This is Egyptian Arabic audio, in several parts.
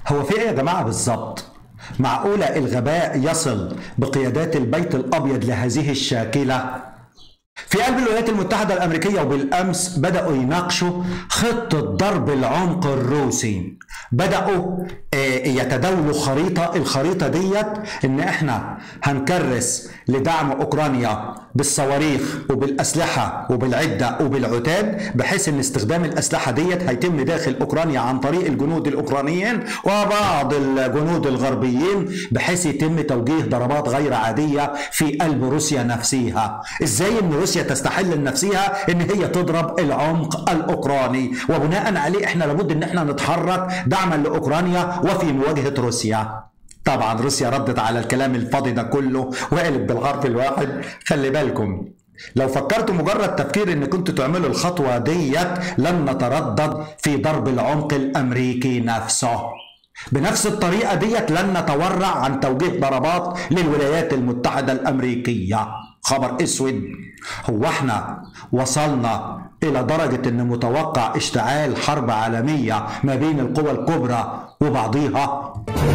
هو في ايه يا جماعه بالظبط معقوله الغباء يصل بقيادات البيت الابيض لهذه الشاكله في قلب الولايات المتحدة الأمريكية وبالأمس بدأوا يناقشوا خطة ضرب العمق الروسي بدأوا آه، يتداولوا خريطة الخريطة ديت إن إحنا هنكرس لدعم أوكرانيا بالصواريخ وبالأسلحة وبالعدة وبالعتاد بحيث إن استخدام الأسلحة ديت هيتم داخل أوكرانيا عن طريق الجنود الأوكرانيين وبعض الجنود الغربيين بحيث يتم توجيه ضربات غير عادية في قلب روسيا نفسها إزاي إن روسيا تستحل لنفسها إن هي تضرب العمق الأوكراني وبناء عليه إحنا لابد إن إحنا نتحرك دعما لأوكرانيا وفي مواجهة روسيا طبعا روسيا ردت على الكلام الفاضي ده كله وقالت بالحرف الواحد خلي بالكم لو فكرتوا مجرد تفكير ان كنتوا تعملوا الخطوه ديت لن نتردد في ضرب العمق الامريكي نفسه بنفس الطريقه ديت لن نتورع عن توجيه ضربات للولايات المتحده الامريكيه خبر اسود هو احنا وصلنا الى درجه ان متوقع اشتعال حرب عالميه ما بين القوى الكبرى وبعضيها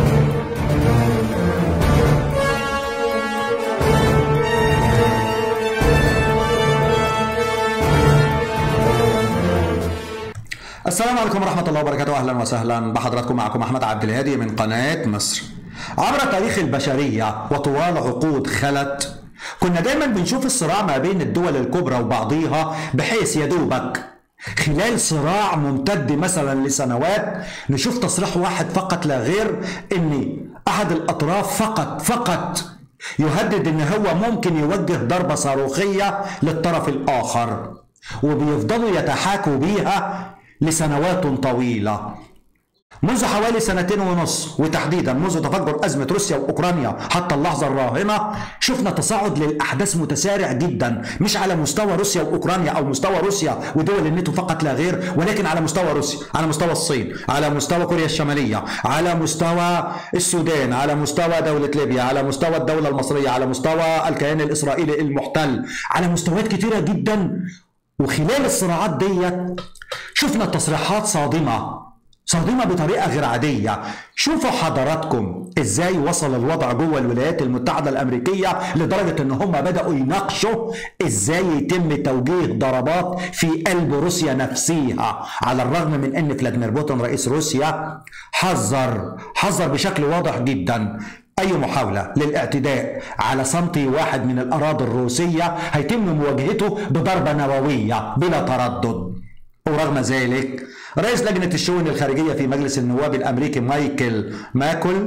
السلام عليكم ورحمة الله وبركاته أهلا وسهلا بحضراتكم معكم أحمد عبد الهادي من قناة مصر عبر تاريخ البشرية وطوال عقود خلت كنا دايما بنشوف الصراع ما بين الدول الكبرى وبعضيها بحيث يدوبك خلال صراع ممتد مثلا لسنوات نشوف تصريح واحد فقط لا غير ان احد الاطراف فقط فقط يهدد ان هو ممكن يوجه ضربة صاروخية للطرف الاخر وبيفضلوا يتحاكوا بيها لسنوات طويلة منذ حوالي سنتين ونص وتحديدا منذ تفجر أزمة روسيا وأوكرانيا حتى اللحظة الراهنة شفنا تصاعد للأحداث متسارع جدا مش على مستوى روسيا وأوكرانيا أو مستوى روسيا ودول الناتو فقط لا غير ولكن على مستوى روسيا على مستوى الصين على مستوى كوريا الشمالية على مستوى السودان على مستوى دولة ليبيا على مستوى الدولة المصرية على مستوى الكيان الإسرائيلي المحتل على مستويات كتيرة جدا وخلال الصراعات ديت شفنا تصريحات صادمة صادمة بطريقة غير عادية شوفوا حضراتكم ازاي وصل الوضع جوه الولايات المتحدة الامريكية لدرجة ان هم بدأوا يناقشوا ازاي يتم توجيه ضربات في قلب روسيا نفسها على الرغم من ان فلاديمير بوتين رئيس روسيا حذر حذر بشكل واضح جدا أي محاولة للاعتداء على سنتي واحد من الأراضي الروسية هيتم مواجهته بضربة نووية بلا تردد ورغم ذلك رئيس لجنة الشؤون الخارجية في مجلس النواب الأمريكي مايكل ماكل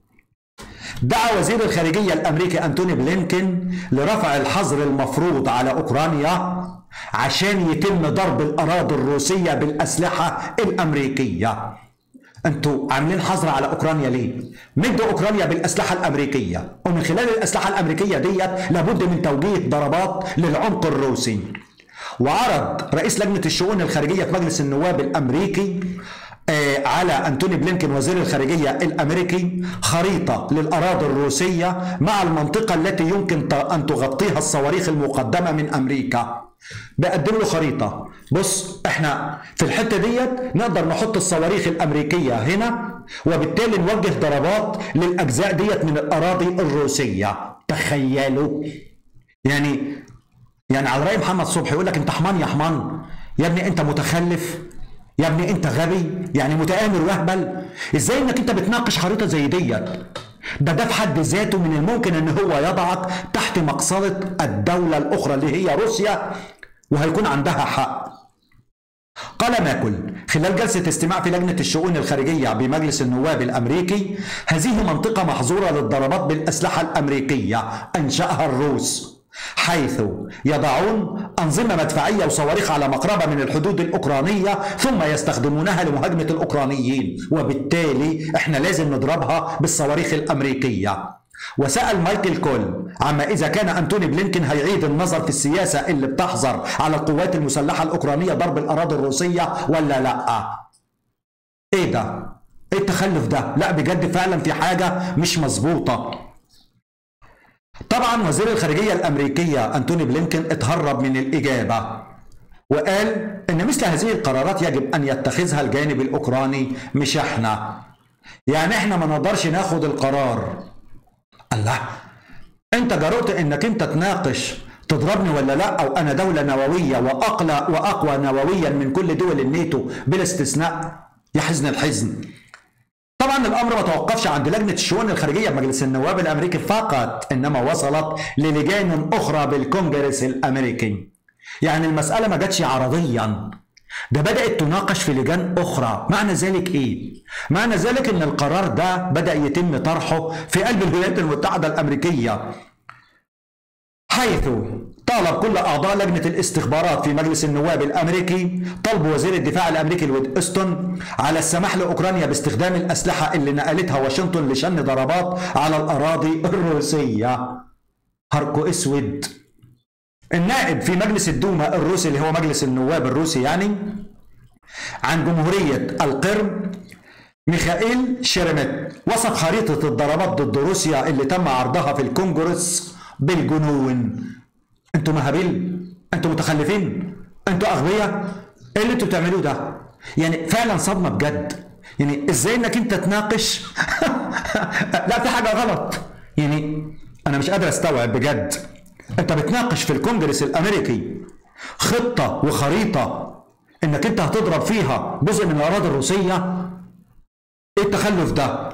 دعا وزير الخارجية الأمريكي أنتوني بلينكن لرفع الحظر المفروض على أوكرانيا عشان يتم ضرب الأراضي الروسية بالأسلحة الأمريكية انتوا عاملين حظر على اوكرانيا ليه؟ مدوا اوكرانيا بالاسلحه الامريكيه ومن خلال الاسلحه الامريكيه ديت لابد من توجيه ضربات للعمق الروسي. وعرض رئيس لجنه الشؤون الخارجيه في مجلس النواب الامريكي آه، على انتوني بلينكن وزير الخارجيه الامريكي خريطه للاراضي الروسيه مع المنطقه التي يمكن ان تغطيها الصواريخ المقدمه من امريكا. بقدم له خريطه بص احنا في الحته ديت نقدر نحط الصواريخ الامريكيه هنا وبالتالي نوجه ضربات للاجزاء ديت من الاراضي الروسيه تخيلوا يعني يعني على راي محمد صبحي يقول لك انت حمان يا حمان يا ابني انت متخلف يا ابني انت غبي يعني متآمر وهبل ازاي انك انت بتناقش خريطه زي ديت ده ده في حد ذاته من الممكن ان هو يضعك تحت مقصدة الدولة الاخرى اللي هي روسيا وهيكون عندها حق قال ماكل خلال جلسة استماع في لجنة الشؤون الخارجية بمجلس النواب الأمريكي هذه منطقة محظورة للضربات بالأسلحة الأمريكية أنشأها الروس حيث يضعون أنظمة مدفعية وصواريخ على مقربة من الحدود الأوكرانية ثم يستخدمونها لمهاجمة الأوكرانيين وبالتالي احنا لازم نضربها بالصواريخ الأمريكية وسأل مايكل كول عما إذا كان أنتوني بلينكن هيعيد النظر في السياسة اللي بتحظر على القوات المسلحة الأوكرانية ضرب الأراضي الروسية ولا لأ إيه ده؟ إيه التخلف ده؟ لا بجد فعلا في حاجة مش مظبوطة طبعا وزير الخارجية الأمريكية أنتوني بلينكن اتهرب من الإجابة وقال إن مثل هذه القرارات يجب أن يتخذها الجانب الأوكراني مش إحنا يعني احنا ما نقدرش ناخد القرار الله انت جرؤت انك انت تناقش تضربني ولا لا او انا دوله نوويه واقلى واقوى نوويا من كل دول الناتو بلا استثناء يا حزن الحزن طبعا الامر ما توقفش عند لجنه الشؤون الخارجيه بمجلس النواب الامريكي فقط انما وصلت للجان اخرى بالكونجرس الامريكي يعني المساله ما جاتش عرضيا ده بدات تناقش في لجان اخرى معنى ذلك ايه معنى ذلك ان القرار ده بدا يتم طرحه في قلب الولايات المتحده الامريكيه حيث طالب كل اعضاء لجنه الاستخبارات في مجلس النواب الامريكي طلب وزير الدفاع الامريكي لويد استون على السماح لاوكرانيا باستخدام الاسلحه اللي نقلتها واشنطن لشن ضربات على الاراضي الروسيه هركو اسود النائب في مجلس الدوما الروسي اللي هو مجلس النواب الروسي يعني عن جمهوريه القرم ميخائيل شيرمت وصف خريطه الضربات ضد روسيا اللي تم عرضها في الكونجرس بالجنون انتوا مهابيل انتوا متخلفين انتوا اغبياء ايه اللي انتوا بتعملوه ده يعني فعلا صدمه بجد يعني ازاي انك انت تناقش لا في حاجه غلط يعني انا مش قادر استوعب بجد انت بتناقش في الكونجرس الامريكي خطه وخريطه انك انت هتضرب فيها جزء من الاراضي الروسيه ايه التخلف ده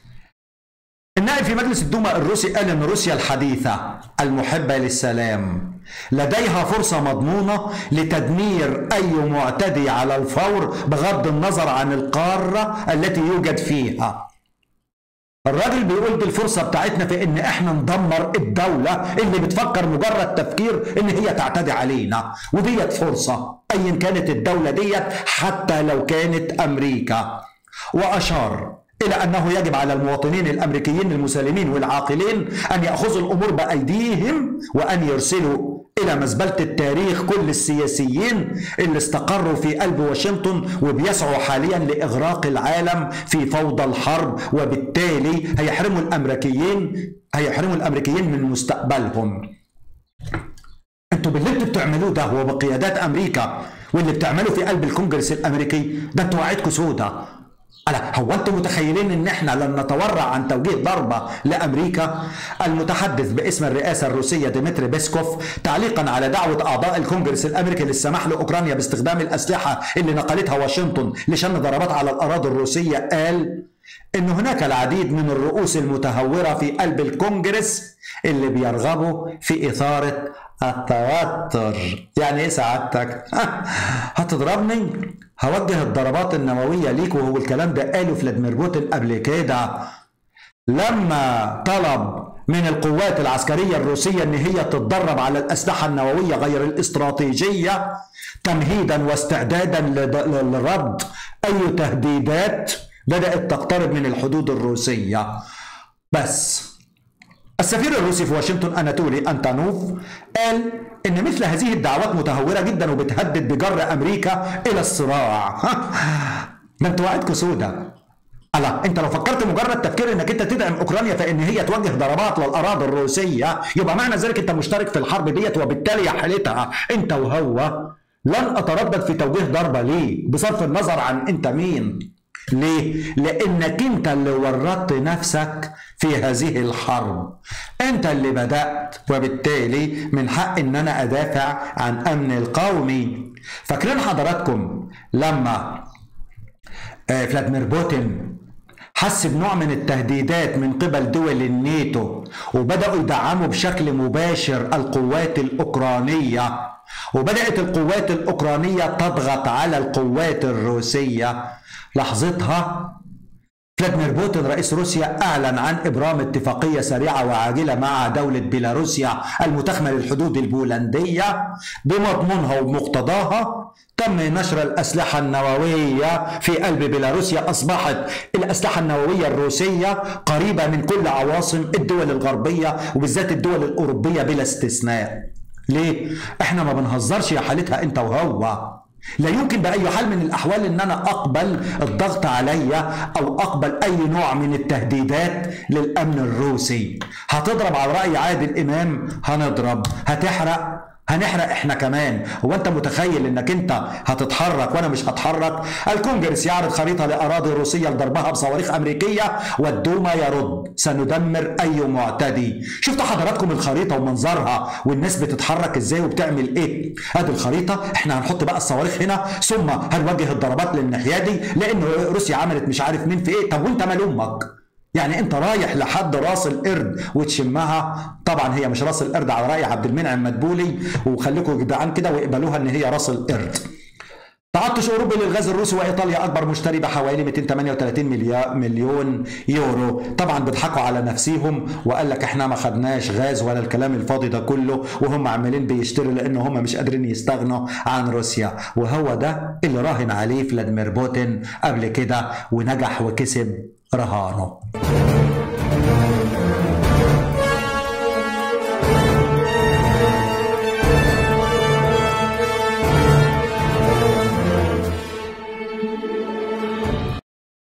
النائب في مجلس الدوما الروسي قال ان روسيا الحديثه المحبه للسلام لديها فرصه مضمونه لتدمير اي معتدي على الفور بغض النظر عن القاره التي يوجد فيها الراجل بيقول دي الفرصه بتاعتنا في ان احنا ندمر الدوله اللي بتفكر مجرد تفكير ان هي تعتدي علينا وديت فرصه ايا كانت الدوله ديت حتى لو كانت امريكا واشار إلى أنه يجب على المواطنين الأمريكيين المسالمين والعاقلين أن يأخذوا الأمور بأيديهم وأن يرسلوا إلى مزبلة التاريخ كل السياسيين اللي استقروا في قلب واشنطن وبيسعوا حاليا لإغراق العالم في فوضى الحرب وبالتالي هيحرموا الأمريكيين هيحرموا الأمريكيين من مستقبلهم انتوا باللي انتوا بتعملوه ده وبقيادات امريكا واللي بتعمله في قلب الكونجرس الامريكي ده انتوا وعدكم سودا ألا هو انتم متخيلين ان احنا لن نتورع عن توجيه ضربه لامريكا؟ المتحدث باسم الرئاسه الروسيه ديمتري بيسكوف تعليقا على دعوه اعضاء الكونجرس الامريكي للسماح لاوكرانيا باستخدام الاسلحه اللي نقلتها واشنطن لشن ضربات على الاراضي الروسيه قال ان هناك العديد من الرؤوس المتهوره في قلب الكونجرس اللي بيرغبوا في اثاره التوتر يعني ايه سعادتك هتضربني هوجه الضربات النووية ليك وهو الكلام ده قاله فلاديمير بوتين قبل كده لما طلب من القوات العسكرية الروسية ان هي تتدرب على الأسلحة النووية غير الاستراتيجية تمهيدا واستعدادا لرد أي تهديدات بدأت تقترب من الحدود الروسية بس السفير الروسي في واشنطن أناتولي أنتانوف قال إن مثل هذه الدعوات متهورة جدا وبتهدد بجر أمريكا إلى الصراع ده انتوا وعدكم سودا الله انت لو فكرت مجرد تفكير انك انت تدعم اوكرانيا فان هي توجه ضربات للاراضي الروسيه يبقى معنى ذلك انت مشترك في الحرب ديت وبالتالي يا حالتها انت وهو لن اتردد في توجيه ضربه ليه بصرف النظر عن انت مين ليه؟ لأنك أنت اللي ورطت نفسك في هذه الحرب أنت اللي بدأت وبالتالي من حق أن أنا أدافع عن أمن القومي فاكرين حضراتكم لما فلاديمير بوتين حس بنوع من التهديدات من قبل دول الناتو وبدأوا يدعموا بشكل مباشر القوات الأوكرانية وبدأت القوات الأوكرانية تضغط على القوات الروسية لحظتها فلاديمير بوتين رئيس روسيا أعلن عن إبرام اتفاقية سريعة وعاجلة مع دولة بيلاروسيا المتخمة للحدود البولندية بمضمونها ومقتضاها تم نشر الأسلحة النووية في قلب بيلاروسيا أصبحت الأسلحة النووية الروسية قريبة من كل عواصم الدول الغربية وبالذات الدول الأوروبية بلا استثناء ليه؟ احنا ما بنهزرش يا حالتها انت وهو لا يمكن بأي حال من الأحوال أن أنا أقبل الضغط عليا أو أقبل أي نوع من التهديدات للأمن الروسي هتضرب على رأي عادل إمام هنضرب هتحرق هنحرق احنا كمان هو انت متخيل انك انت هتتحرك وانا مش هتحرك الكونجرس يعرض خريطه لاراضي روسيه لضربها بصواريخ امريكيه والدوما يرد سندمر اي معتدي شفتوا حضراتكم الخريطه ومنظرها والناس بتتحرك ازاي وبتعمل ايه ادي الخريطه احنا هنحط بقى الصواريخ هنا ثم هنوجه الضربات للناحيه دي لان روسيا عملت مش عارف مين في ايه طب وانت مال امك يعني انت رايح لحد راس القرد وتشمها طبعا هي مش راس القرد على راي عبد المنعم مدبولي وخليكم جدعان كده واقبلوها ان هي راس القرد تعطش اوروبي للغاز الروسي وايطاليا اكبر مشتري بحوالي 238 مليون يورو طبعا بيضحكوا على نفسيهم وقال لك احنا ما خدناش غاز ولا الكلام الفاضي ده كله وهم عمالين بيشتروا لان هم مش قادرين يستغنوا عن روسيا وهو ده اللي راهن عليه فلاديمير بوتين قبل كده ونجح وكسب رهانه